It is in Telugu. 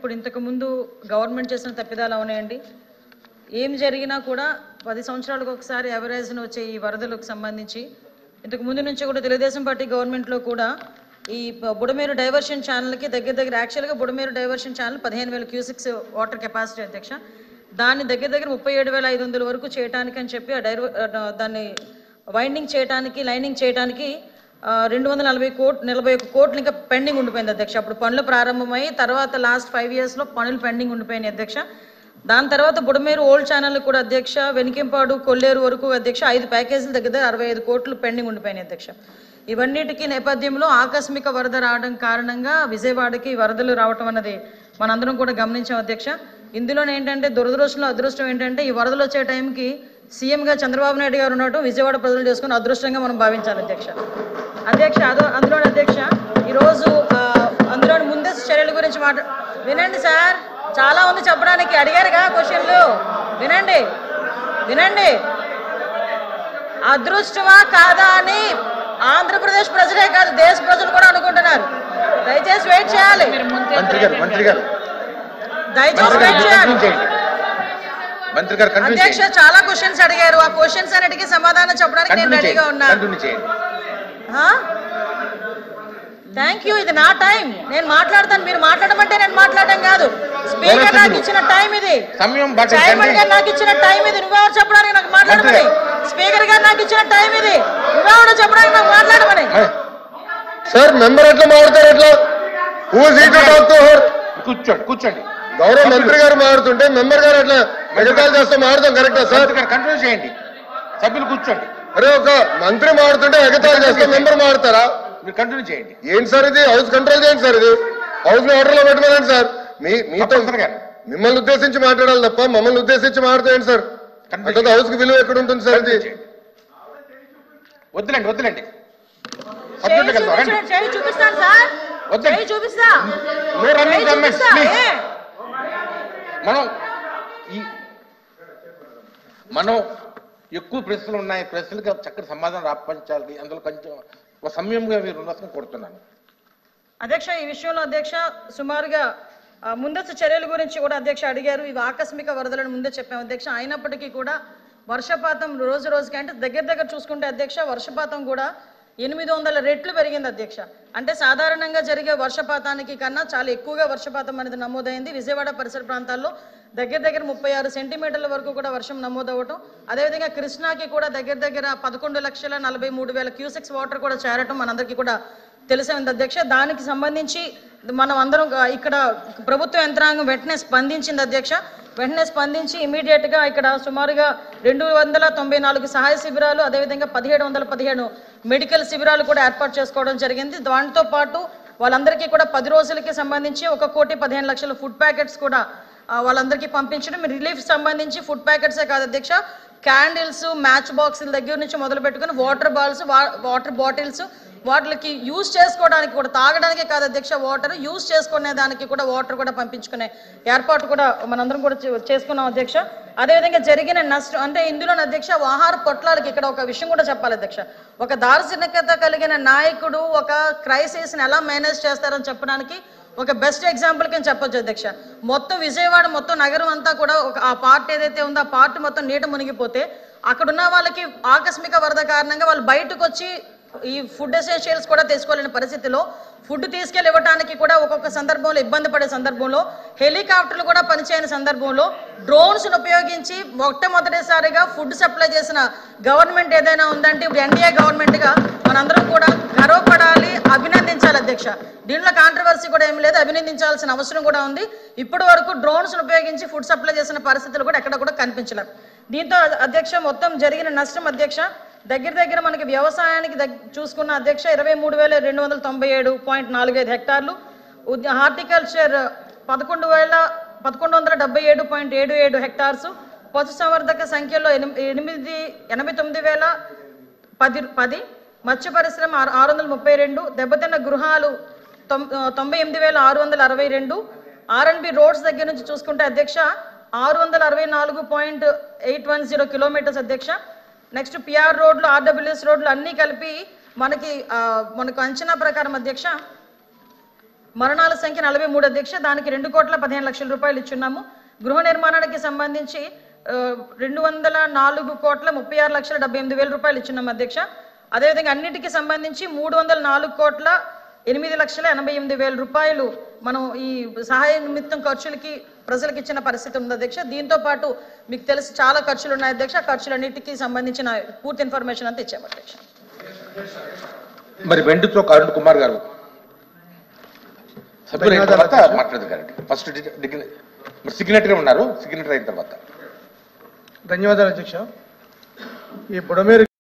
ఇప్పుడు ఇంతకు ముందు గవర్నమెంట్ చేసిన తప్పిదాలు అవునాయండి ఏం జరిగినా కూడా పది సంవత్సరాలకు ఒకసారి ఎవరేజ్ను వచ్చే ఈ వరదలకు సంబంధించి ఇంతకు ముందు నుంచి కూడా తెలుగుదేశం పార్టీ గవర్నమెంట్లో కూడా ఈ బ- బుడమేరు డైవర్షన్ ఛానల్కి దగ్గర దగ్గర యాక్చువల్గా బుడమేరు డైవర్షన్ ఛానల్ పదిహేను వేల క్యూసిక్స్ వాటర్ కెపాసిటీ అధ్యక్ష దాన్ని దగ్గర దగ్గర ముప్పై ఏడు వేల ఐదు వందల వరకు చేయడానికి అని చెప్పి ఆ డైవ ఆ, దాన్ని వైండింగ్ చేయడానికి లైనింగ్ చేయడానికి ఆ, రెండు వందల నలభై కోట్ నలభై ఒక్క కోట్లు ఇంకా పెండింగ్ ఉండిపోయింది అధ్యక్ష అప్పుడు పనులు ప్రారంభమై తర్వాత లాస్ట్ ఫైవ్ ఇయర్స్లో పనులు పెండింగ్ ఉండిపోయినాయి అధ్యక్ష దాని తర్వాత బుడమేరు ఓల్డ్ ఛానల్ కూడా అధ్యక్ష వెనికింపాడు కొల్లేరు వరకు అధ్యక్ష ఐదు ప్యాకేజీల దగ్గర దగ్గర అరవై ఐదు కోట్లు పెండింగ్ ఉండిపోయినాయి అధ్యక్ష ఇవన్నిటికీ నేపథ్యంలో ఆకస్మిక వరద రావడం కారణంగా విజయవాడకి వరదలు రావటం అన్నది మనందరం కూడా గమనించాం అధ్యక్ష ఇందులో ఏంటంటే దురదృష్టంలో అదృష్టం ఏంటంటే ఈ వరదలు వచ్చే టైంకి సీఎంగా చంద్రబాబు నాయుడు గారు ఉండటం విజయవాడ ప్రజలు చేసుకుని అదృష్టంగా మనం భావించాలి అధ్యక్ష అధ్యక్ష అదో అందులో అధ్యక్ష ఈరోజు ఆ, అందులో ముందస్తు చర్యల గురించి మాట వినండి సార్ చాలా ఉంది చెప్పడానికి అడిగారుగా క్వశ్చన్లు వినండి వినండి అదృష్టమా కాదా అని ఆంధ్రప్రదేశ్ ప్రజలే కాదు దేశ ప్రజలు కూడా అనుకుంటున్నారు దయచేసి వెయిట్ చేయాలి మంత్రి గారు మంత్రి గారు దయచేసి మంత్రి వెయిట్ గారు చేయాలి కంటిన్యూ చేయండి మంత్రి గారు కంటిన్యూ అధ్యక్ష చేయండి చాలా క్వశ్చన్స్ అడిగారు ఆ క్వశ్చన్స్ అన్నిటికీ సమాధానం చెప్పడానికి నేను కంటిన్యూ రెడీగా చేయండి ఉన్నా కంటిన్యూ చేయండి థ్యాంక్ యూ ఇది నా టైం నేను మాట్లాడతాను మీరు మాట్లాడమంటే నేను మాట్లాడడం కాదు స్పీకర్ నాకు ఇచ్చిన టైం ఇది సమయం చైర్మన్ పాటించండి గారు నాకు ఇచ్చిన టైం ఇది నువ్వెవరు చెప్పడానికి నాకు మాట్లాడమని స్పీకర్ గారు నాకు ఇచ్చిన టైం ఇది నువ్వెవరు చెప్పడానికి నాకు మాట్లాడమని సార్ మెంబర్ ఎట్లా మారుతారు ఎట్లా who seat talk to her కూర్చోండి కూర్చోండి గౌరవ మంత్రి గారు మారుతుంటే మెంబర్ గారు ఎట్లా మెడికల్ చేస్తే మారుతాం కరెక్టా సార్ మంత్రి గారు కంటిన్యూ చేయండి సభ్యులు కూర్చోండి అరే ఒక మంత్రి మారుతుంటే ఎగతాళి చేస్తే మెంబర్ మారుతారా మీరు కంటిన్యూ చేయండి ఏంటి సార్ ఇది హౌస్ కంట్రోల్ చేయండి సార్ ఇది హౌస్ ని ఆర్డర్ లో పెట్టమనండి సార్ మీ మీతో తప్పనిసరిగా. మిమ్మల్ని ఉద్దేశించి మాట్లాడాలి తప్ప మమ్మల్ని ఉద్దేశించి మాట్లాడండి సార్ Continue అంటే హౌస్ కి విలువ ఎక్కడ ఉంటుంది సార్ ఇది కంటిన్యూ చేయండి వద్దులేండి వద్దులేండి చేయి సబ్జెక్ట్కి వెళ్దాం రండి చూపించు- చేయి చూపిస్తాను సార్ వద్దండి. చేయి చూపిస్తా No running చేయి comments, చూపిస్తా. please. ఏ? మనం ఈ మనం ఎక్కువ ప్రశ్నలు ఉన్నాయి ప్రశ్నలకు చక్కటి సమాధానం రాపించాలి అందులో కొంచెం ఒక సమయంగా మీరు ఉండొచ్చని కోరుతున్నాను అధ్యక్ష ఈ విషయంలో అధ్యక్ష సుమారుగా ఆ, ముందస్తు చర్యల గురించి కూడా అధ్యక్ష అడిగారు ఇవి ఆకస్మిక వరదలను ముందే చెప్పాం అధ్యక్ష అయినప్పటికీ కూడా వర్షపాతం రోజు రోజుకి అంటే దగ్గర దగ్గర చూసుకుంటే అధ్యక్ష వర్షపాతం కూడా ఎనిమిది వందల రెట్లు పెరిగింది అధ్యక్ష అంటే సాధారణంగా జరిగే వర్షపాతానికి కన్నా చాలా ఎక్కువగా వర్షపాతం అనేది నమోదైంది విజయవాడ పరిసర ప్రాంతాల్లో దగ్గర దగ్గర ముప్పై ఆరు సెంటీమీటర్ల వరకు కూడా వర్షం నమోదవటం అదేవిధంగా కృష్ణాకి కూడా దగ్గర దగ్గర పదకొండు లక్షల నలభై మూడు వేల క్యూసెక్స్ వాటర్ కూడా చేరటం మనందరికీ కూడా తెలిసే ఉంది అధ్యక్ష దానికి సంబంధించి మనం అందరం గా- ఇక్కడ ప్రభుత్వ యంత్రాంగం వెంటనే స్పందించింది అధ్యక్ష వెంటనే స్పందించి ఇమీడియట్ గా ఇక్కడ సుమారుగా రెండు వందల తొంభై నాలుగు సహాయ శిబిరాలు అదేవిధంగా పదిహేడు వందల పదిహేను మెడికల్ శిబిరాలు కూడా ఏర్పాటు చేసుకోవడం జరిగింది దాంతో పాటు వాళ్ళందరికీ కూడా పది రోజులకి సంబంధించి ఒక కోటి పదిహేను లక్షల ఫుడ్ ప్యాకెట్స్ కూడా ఆ, వాళ్ళందరికీ పంపించడం రిలీఫ్ సంబంధించి ఫుడ్ ప్యాకెట్సే కాదు అధ్యక్ష క్యాండిల్స్ మ్యాచ్ బాక్సుల దగ్గర నుంచి మొదలు పెట్టుకుని వాటర్ బాల్స్ వాటర్ బాటిల్స్ వాటికి యూజ్ చేసుకోవడానికి కూడా తాగడానికే కాదు అధ్యక్ష వాటర్ యూజ్ చేసుకునే దానికి కూడా వాటర్ కూడా పంపించుకునే ఏర్పాటు కూడా మనందరం కూడా చే- చేసుకున్నాం అధ్యక్ష అదేవిధంగా జరిగిన నష్టం అంటే ఇందులో అధ్యక్ష ఆహార పొట్లాలకి ఇక్కడ ఒక విషయం కూడా చెప్పాలి అధ్యక్ష ఒక దార్శనికత కలిగిన నాయకుడు ఒక క్రైసిస్ని ఎలా మేనేజ్ చేస్తారని చెప్పడానికి ఒక బెస్ట్ ఎగ్జాంపుల్ కింద చెప్పొచ్చు అధ్యక్ష మొత్తం విజయవాడ మొత్తం నగరం అంతా కూడా ఒక ఆ పార్ట్ ఏదైతే ఉందో ఆ పార్ట్ మొత్తం నీట మునిగిపోతే అక్కడ ఉన్న వాళ్ళకి ఆకస్మిక వరద కారణంగా వాళ్ళు బయటకు వచ్చి ఈ ఫుడ్ ఎసెన్షియల్స్ కూడా తెచ్చుకోలేని పరిస్థితిలో ఫుడ్ తీసుకెళ్ళి ఇవ్వడానికి కూడా ఒక్కొక్క సందర్భంలో ఇబ్బంది పడే సందర్భంలో హెలికాప్టర్లు కూడా పనిచేయని సందర్భంలో డ్రోన్స్ ఉపయోగించి మొట్టమొదటిసారిగా ఫుడ్ సప్లై చేసిన గవర్నమెంట్ ఏదైనా ఉందంటే ఇప్పుడు ఎన్డీఏ గవర్నమెంట్ గా మనందరం కూడా గర్వపడాలి అభినందించాలి అధ్యక్ష దీంట్లో కాంట్రవర్సీ కూడా ఏమి లేదు అభినందించాల్సిన అవసరం కూడా ఉంది ఇప్పటి వరకు డ్రోన్స్ ఉపయోగించి ఫుడ్ సప్లై చేసిన పరిస్థితులు కూడా ఎక్కడ కూడా కనిపించలేదు దీంతో అధ్యక్ష మొత్తం జరిగిన నష్టం అధ్యక్ష దగ్గర దగ్గర మనకి వ్యవసాయానికి దగ్ చూసుకున్న అధ్యక్ష ఇరవై మూడు వేల రెండు వందల తొంభై ఏడు పాయింట్ నాలుగైదు హెక్టార్లు ఉద్య- హార్టికల్చర్ పదకొండు వేల పదకొండు వందల డెబ్బై ఏడు పాయింట్ ఏడు ఏడు హెక్టార్స్ పశుసంవర్ధక సంఖ్యలో ఎనిమి- ఎనిమిది ఎనభై తొమ్మిది వేల పది పది మత్స్య పరిశ్రమ ఆరు ఆరు వందల ముప్పై రెండు దెబ్బతిన్న గృహాలు తొం- తొంభై ఎనిమిది వేల ఆరు వందల అరవై రెండు ఆర్ఎన్బి రోడ్స్ దగ్గర నుంచి చూసుకుంటే అధ్యక్ష ఆరు వందల అరవై నాలుగు point eight one zero kilometres అధ్యక్ష నెక్స్ట్ పిఆర్ రోడ్లు ఆర్డబ్ల్యూఎస్ రోడ్లు అన్నీ కలిపి మనకి ఆ, మనకు అంచనా ప్రకారం అధ్యక్ష మరణాల సంఖ్య నలభై మూడు అధ్యక్ష దానికి రెండు కోట్ల పదిహేను లక్షల రూపాయలు ఇచ్చున్నాము గృహ నిర్మాణానికి సంబంధించి ఆ, రెండు వందల నాలుగు కోట్ల ముప్పై ఆరు లక్షల డెబ్బై ఎనిమిది వేల రూపాయలు ఇచ్చున్నాం అధ్యక్ష అదేవిధంగా అన్నిటికీ సంబంధించి మూడు వందల నాలుగు కోట్ల ఎనిమిది లక్షల ఎనభై ఎనిమిది వేల రూపాయలు మనం ఈ సహాయ నిమిత్తం ఖర్చులకి ప్రజలకు ఇచ్చిన పరిస్థితి ఉంది అధ్యక్ష దీంతో పాటు మీకు తెలుసు చాలా ఖర్చులు ఉన్నాయి అధ్యక్ష ఆ ఖర్చులన్నిటికీ సంబంధించిన పూర్తి ఇన్ఫర్మేషన్ అంతా ఇచ్చాము అధ్యక్ష మరి వెండితో అరుణ్ కుమార్ గారు సభ్యులు అయిన తర్వాత ధన్యవాదాలు. మాట్లాడదు గారండి ఫస్ట్ సిగ్నేటరీ ఉన్నారు సిగ్నేటరీ అయిన తర్వాత ధన్యవాదాలు అధ్యక్ష ఈ బుడమేరు